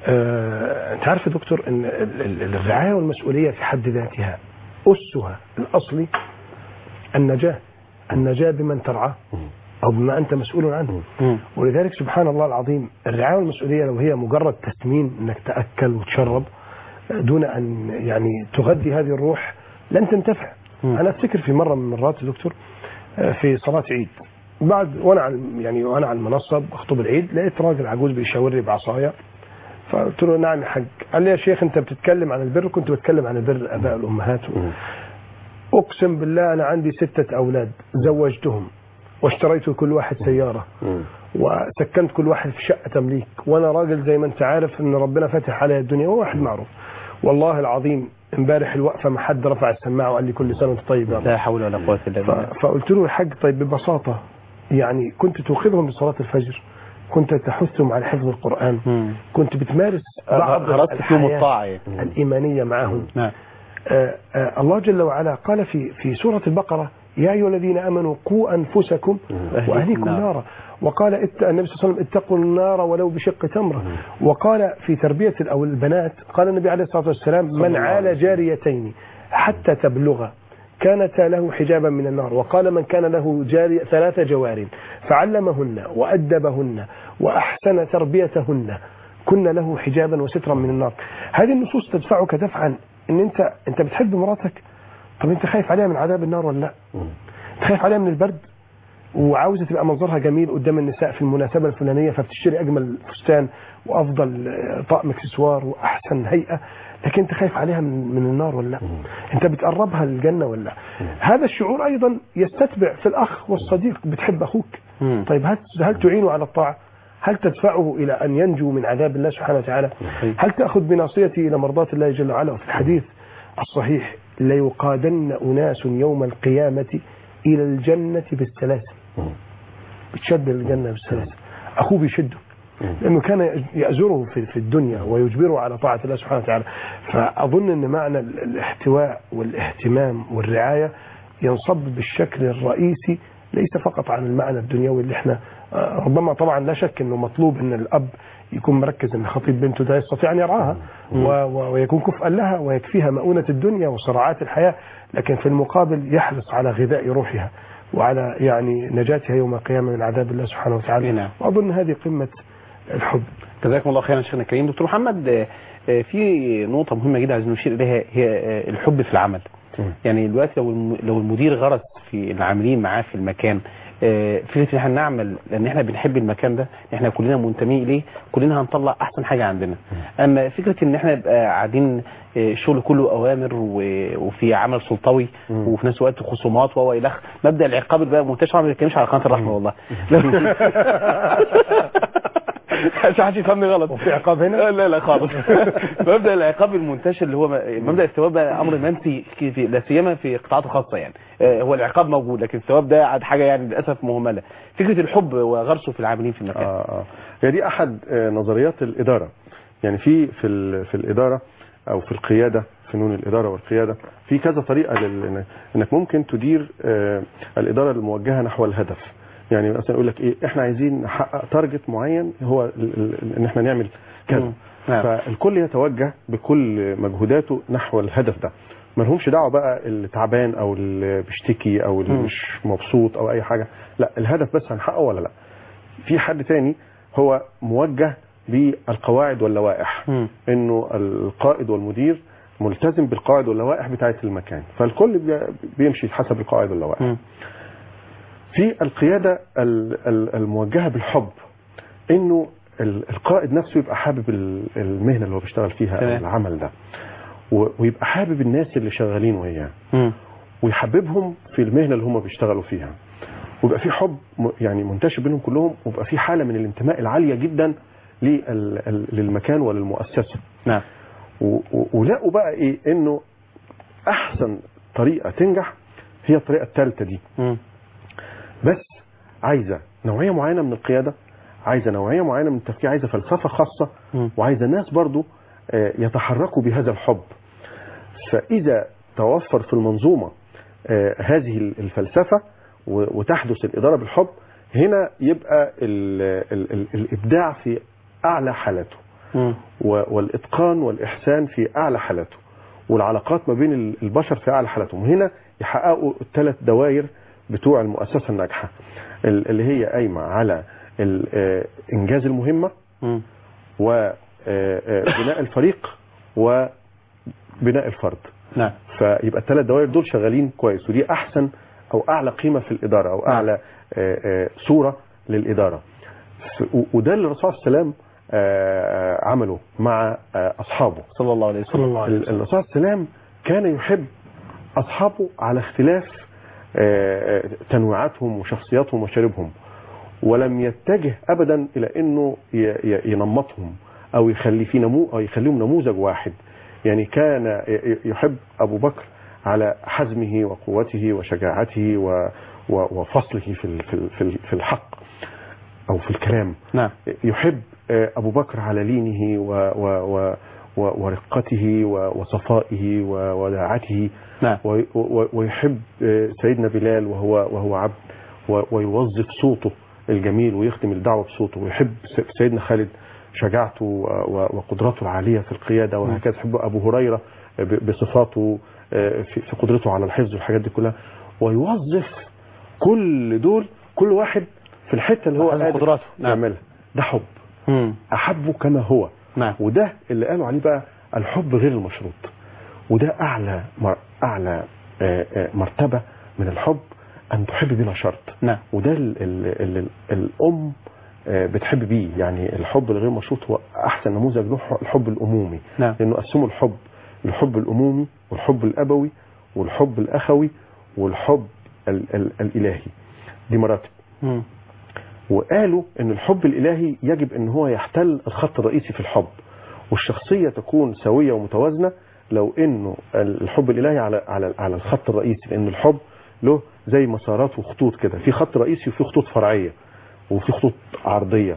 آه، أنت عارف يا دكتور أن ال- ال- الرعاية والمسؤولية في حد ذاتها أسها الأصلي النجاة النجاة بمن ترعاه أو بما أنت مسؤول عنه مم. ولذلك سبحان الله العظيم الرعاية والمسؤولية لو هي مجرد تسمين أنك تأكل وتشرب دون أن يعني تغذي هذه الروح لن تنتفع مم. أنا أفتكر في مرة من المرات يا دكتور آه، في صلاة عيد بعد وانا على يعني وانا على المنصه بخطب العيد لقيت راجل عجوز بيشاورني بعصايه فقلت له نعم يا حاج قال لي يا شيخ انت بتتكلم عن البر كنت بتكلم عن البر الاباء والامهات اقسم بالله انا عندي سته اولاد زوجتهم واشتريت كل واحد سياره مم. وسكنت كل واحد في شقه تمليك وانا راجل زي ما انت عارف ان ربنا فاتح عليا الدنيا وواحد معروف والله العظيم امبارح الوقفه ما حد رفع السماعه وقال لي كل سنه وانت طيب يا عم. لا حول ولا قوه الا بالله ف- فقلت له يا حاج طيب ببساطة يعني كنت توقظهم لصلاة الفجر كنت تحثهم على حفظ القرآن مم. كنت بتمارس بعض غرست فيهم الحياة الطاعه يعني. الإيمانية معهم نعم آه آه الله جل وعلا قال في في سورة البقرة يا أيها الذين آمنوا قوا أنفسكم وأهليكم النار. نارا وقال ات- النبي صلى الله عليه وسلم اتقوا النار ولو بشق تمرة وقال في تربية أو البنات قال النبي عليه الصلاة والسلام من الله عليه عال جاريتين حتى تبلغا كانتا له حجابا من النار وقال من كان له جاري ثلاث جوار فعلمهن وأدبهن وأحسن تربيتهن كن له حجابا وسترا من النار هذه النصوص تدفعك دفعا ان انت انت بتحب مراتك طب انت خايف عليها من عذاب النار ولا لا انت خايف عليها من البرد وعاوزه تبقى منظرها جميل قدام النساء في المناسبه الفلانيه فبتشتري اجمل فستان وافضل آه، طقم اكسسوار واحسن هيئه لكن انت خايف عليها من, من النار ولا لا انت بتقربها للجنه ولا لا هذا الشعور ايضا يستتبع في الاخ والصديق بتحب اخوك مم. طيب هل هل تعينه على الطاعه هل تدفعه الى ان ينجو من عذاب الله سبحانه وتعالى هل تاخذ بناصيته الى مرضاه الله جل وعلا وفي الحديث الصحيح ليقادن اناس يوم القيامه الى الجنه بالسلاسل بتشد الجنه بالسلاسل اخوه بيشده لانه كان يأزره في في الدنيا ويجبره على طاعه الله سبحانه وتعالى فاظن ان معنى ال- الاحتواء والاهتمام والرعايه ينصب بالشكل الرئيسي ليس فقط عن المعنى الدنيوي اللي احنا آه، ربما طبعا لا شك انه مطلوب ان الاب يكون مركز ان خطيب بنته ده يستطيع ان يرعاها و- و- ويكون كفءا لها ويكفيها مؤونه الدنيا وصراعات الحياه لكن في المقابل يحرص على غذاء روحها وعلى يعني نجاتها يوم القيامه من عذاب الله سبحانه وتعالى نعم. واظن هذه قمه الحب جزاكم الله خيرا شيخنا الكريم دكتور محمد آه، آه، في نقطة مهمة جدا عايزين نشير إليها هي آه، الحب في العمل مم. يعني دلوقتي لو الم- لو المدير غرس في العاملين معاه في المكان آه، فكرة ان احنا نعمل لان احنا بنحب المكان ده احنا كلنا منتمين اليه كلنا هنطلع احسن حاجة عندنا اما فكرة ان احنا نبقى قاعدين آه، الشغل كله اوامر و- وفي عمل سلطوي مم. وفي نفس الوقت خصومات و الخ مبدا العقاب اللي بقى منتشر ما بيتكلمش على قناه الرحمه والله عشان محدش يفهمني غلط وفي عقاب هنا؟ لا لا لا خالص مبدا العقاب المنتشر اللي هو م- مبدا الثواب ده امر منسي في في- لا سيما في القطاعات الخاصه يعني آه، هو العقاب موجود لكن الثواب ده عاد حاجه يعني للاسف مهمله فكره الحب وغرسه في العاملين في المكان آه آه. هي دي احد آه، نظريات الاداره يعني في في ال- في الاداره او في القياده فنون الاداره والقياده في كذا طريقه لل... انك ممكن تدير آه، الاداره الموجهه نحو الهدف يعني مثلا يقول لك ايه احنا عايزين نحقق تارجت معين هو ال- ال- ان احنا نعمل كذا مم. نعم. فالكل يتوجه بكل مجهوداته نحو الهدف ده ما لهمش دعوه بقى اللي تعبان او اللي بيشتكي او اللي مم. مش مبسوط او اي حاجه لا الهدف بس هنحققه ولا لا في حد تاني هو موجه بالقواعد واللوائح مم. انه القائد والمدير ملتزم بالقواعد واللوائح بتاعه المكان فالكل بي- بيمشي حسب القواعد واللوائح مم. في القيادة ال- ال- الموجهة بالحب انه ال- القائد نفسه يبقى حابب ال- المهنة اللي هو بيشتغل فيها أو تمام. العمل ده و- ويبقى حابب الناس اللي شغالين وياه مم. ويحببهم في المهنة اللي هم بيشتغلوا فيها ويبقى في حب م- يعني منتشر بينهم كلهم ويبقى في حالة من الانتماء العالية جدا لل- ال- للمكان وللمؤسسة نعم و- و- ولقوا بقى ايه انه احسن طريقة تنجح هي الطريقة الثالثة دي مم. بس عايزه نوعيه معينه من القياده عايزه نوعيه معينه من التفكير عايزه فلسفه خاصه مم. وعايزه ناس برضو آه، يتحركوا بهذا الحب فاذا توفر في المنظومه آه، هذه الفلسفه و- وتحدث الاداره بالحب هنا يبقى ال ال ال الابداع في اعلى حالاته مم. و- والاتقان والاحسان في اعلى حالاته والعلاقات ما بين ال- البشر في اعلى حالاتهم هنا يحققوا الثلاث دوائر بتوع المؤسسه الناجحه ال- اللي هي قايمه على ال- آه، انجاز المهمه مم. وبناء الفريق وبناء الفرد نعم فيبقى الثلاث دوائر دول شغالين كويس ودي احسن او اعلى قيمه في الاداره او اعلى آه، آه، صوره للاداره ف- و- وده اللي الرسول صلى الله عليه وسلم آه، عمله مع آه، اصحابه صلى الله عليه صلى وسلم الله عليه ال- وسلم الرسول صلى الله عليه وسلم كان يحب اصحابه على اختلاف آه، آه، تنوعاتهم وشخصياتهم وشاربهم ولم يتجه ابدا الى انه ي- ي- ينمطهم او يخلي في نمو او يخليهم نموذج واحد يعني كان ي- ي- يحب ابو بكر على حزمه وقوته وشجاعته و- و- وفصله في ال- في ال- في ال- في الحق او في الكلام نعم يحب آه، ابو بكر على لينه و و و و- ورقته و- وصفائه ووداعته نعم وي- و- ويحب آه، سيدنا بلال وهو وهو عبد و- ويوظف صوته الجميل ويختم الدعوة بصوته ويحب س- سيدنا خالد شجاعته و- و- وقدراته العالية في القيادة وهكذا يحب أبو هريرة ب- بصفاته آه، في في قدرته على الحفظ والحاجات دي كلها ويوظف كل دول كل واحد في الحتة اللي هو حسب قادر قدراته. نعم. يعملها ده حب مم. أحبه كما هو نعم وده اللي قالوا عليه بقى الحب غير المشروط وده اعلى مر... اعلى آه، آه، مرتبه من الحب ان تحب بلا شرط نعم وده ال... ال... ال... الام آه، بتحب بيه يعني الحب الغير مشروط هو احسن نموذج له الحب الامومي نعم لانه قسموا الحب الحب الامومي والحب الابوي والحب الاخوي والحب ال... ال... الالهي دي مراتب مم. وقالوا ان الحب الالهي يجب ان هو يحتل الخط الرئيسي في الحب والشخصيه تكون سويه ومتوازنه لو انه الحب الالهي على على على الخط الرئيسي لان الحب له زي مسارات وخطوط كده في خط رئيسي وفي خطوط فرعيه وفي خطوط عرضيه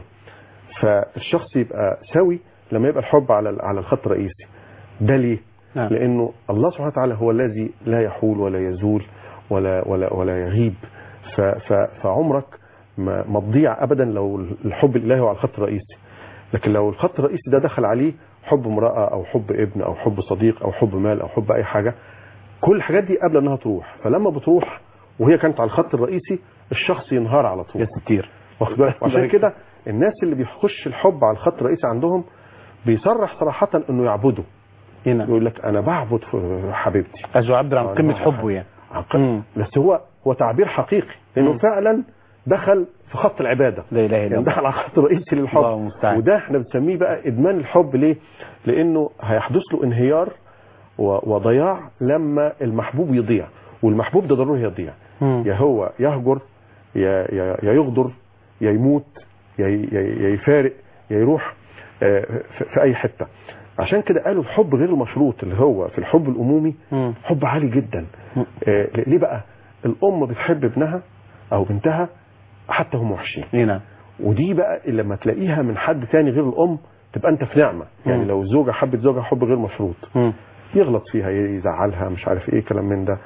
فالشخص يبقى سوي لما يبقى الحب على على الخط الرئيسي ده ليه نعم لانه الله سبحانه وتعالى هو الذي لا يحول ولا يزول ولا ولا ولا يغيب ف ف فعمرك ما ما تضيع ابدا لو الحب الالهي هو على الخط الرئيسي لكن لو الخط الرئيسي ده دخل عليه حب امراه او حب ابن او حب صديق او حب مال او حب اي حاجه كل الحاجات دي قبل انها تروح فلما بتروح وهي كانت على الخط الرئيسي الشخص ينهار على طول يا ستير واخد بالك وعشان كده الناس اللي بيخش الحب على الخط الرئيسي عندهم بيصرح صراحه انه يعبده هنا يقول لك انا بعبد في حبيبتي أجو عبد عن آه، قمة نعم. حبه يعني عق- مم. بس هو هو تعبير حقيقي لانه مم. فعلا دخل في خط العباده لا إله إلا يعني الله دخل على الخط الرئيسي الله للحب المستعان. وده احنا بنسميه بقى ادمان الحب ليه؟ لانه هيحدث له انهيار و- وضياع لما المحبوب يضيع والمحبوب ده ضروري يضيع مم. يا هو يهجر يا يا يا يغدر يا يموت يا يا يا يفارق يا يروح آه، في في اي حته عشان كده قالوا الحب غير المشروط اللي هو في الحب الامومي مم. حب عالي جدا مم. آه، ليه بقى الام بتحب ابنها او بنتها حتى هم وحشين هنا ودي بقى اللي لما تلاقيها من حد تاني غير الام تبقى انت في نعمه يعني مم. لو زوجه حبت زوجها حب غير مشروط مم. يغلط فيها يزعلها مش عارف ايه كلام من ده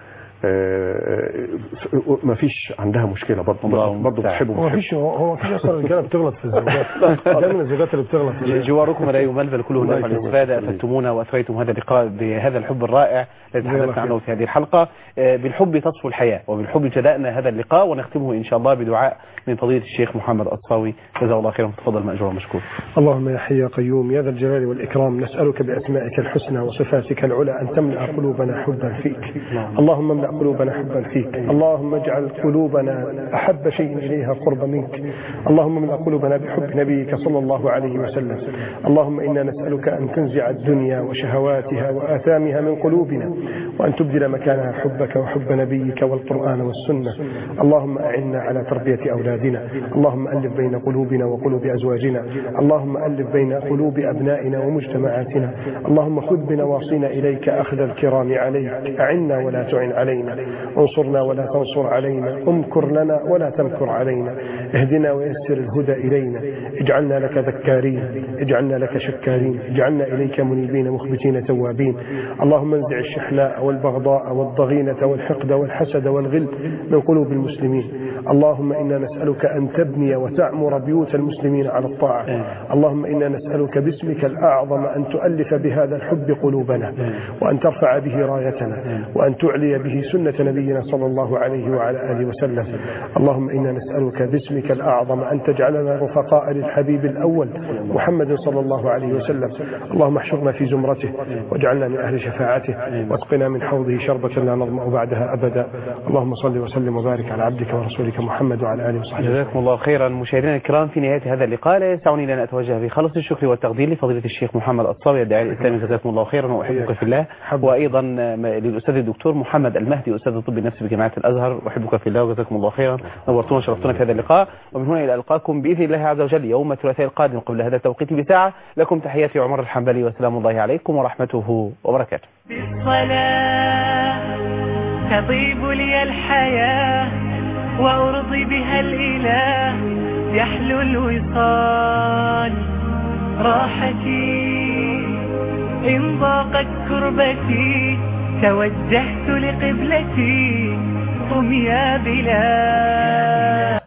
ما فيش عندها مشكله برضه الله برضه المستعان. بتحبه هو بتحبه مفيش هو هو مفيش اصلا رجاله بتغلط في الزوجات ده من الزوجات اللي بتغلط في جواركم لا يمل بل كله الله نفع يكرمك. الاستفادة أفدتمونا وأثريتم هذا اللقاء بهذا الحب الرائع الذي الله تحدثنا عنه خير. في هذه الحلقة آه، بالحب تصفو الحياة وبالحب ابتدأنا هذا اللقاء ونختمه إن شاء الله بدعاء من فضيلة الشيخ محمد الصاوي جزاه الله خيرا تفضل مأجور مشكور اللهم يا حي يا قيوم يا ذا الجلال والإكرام نسألك بأسمائك الحسنى وصفاتك العلى أن تملأ قلوبنا حبا فيك اللهم املأ قلوبنا حبا فيك اللهم اجعل قلوبنا أحب شيء إليها قرب منك اللهم املأ قلوبنا بحب نبيك صلى الله عليه وسلم اللهم إنا نسألك أن تنزع الدنيا وشهواتها وآثامها من قلوبنا وأن تبدل مكانها حبك وحب نبيك والقرآن والسنة اللهم أعنا على تربية أولادنا اللهم ألف بين قلوبنا وقلوب أزواجنا اللهم ألف بين قلوب أبنائنا ومجتمعاتنا اللهم خذ بنواصينا إليك أخذ الكرام عليك أعنا ولا تعن علينا انصرنا ولا تنصر علينا امكر لنا ولا تمكر علينا اهدنا ويسر الهدى إلينا اجعلنا لك ذكارين اجعلنا لك شكارين اجعلنا إليك منيبين مخبتين توابين اللهم انزع الشحناء والبغضاء والضغينة والحقد والحسد والغل من قلوب المسلمين اللهم إنا نسألك أن تبني وتعمر بيوت المسلمين على الطاعة اللهم إنا نسألك باسمك الأعظم أن تؤلف بهذا الحب قلوبنا وأن ترفع به رايتنا وأن تعلي به سنة نبينا صلى الله عليه وعلى آله وسلم اللهم إنا نسألك باسمك الأعظم أن تجعلنا رفقاء للحبيب الأول محمد صلى الله عليه وسلم اللهم احشرنا في زمرته واجعلنا من أهل شفاعته واسقنا من حوضه شربة لا نظمأ بعدها أبدا اللهم صل وسلم وبارك على عبدك ورسولك محمد وعلى آله وصحبه جزاكم الله خيرا مشاهدينا الكرام في نهاية هذا اللقاء لا يسعني لأن أتوجه بخلص الشكر والتقدير لفضيلة الشيخ محمد الصاوي الداعي الإسلامي جزاكم الله خيرا وأحبك في الله وأيضا للأستاذ الدكتور محمد المهدي أستاذ الطب النفسي بجامعة الأزهر وأحبك في الله وجزاكم الله خيرا نورتونا وشرفتونا في هذا اللقاء ومن هنا إلى ألقاكم بإذن الله عز وجل يوم الثلاثاء القادم قبل هذا التوقيت بساعة لكم تحياتي عمر الحنبلي وسلام الله عليكم ورحمته وبركاته بالصلاة تطيب لي الحياة وأرضي بها الإله يحلو الوصال راحتي إن ضاقت كربتي توجهت لقبلتي قم يا بلال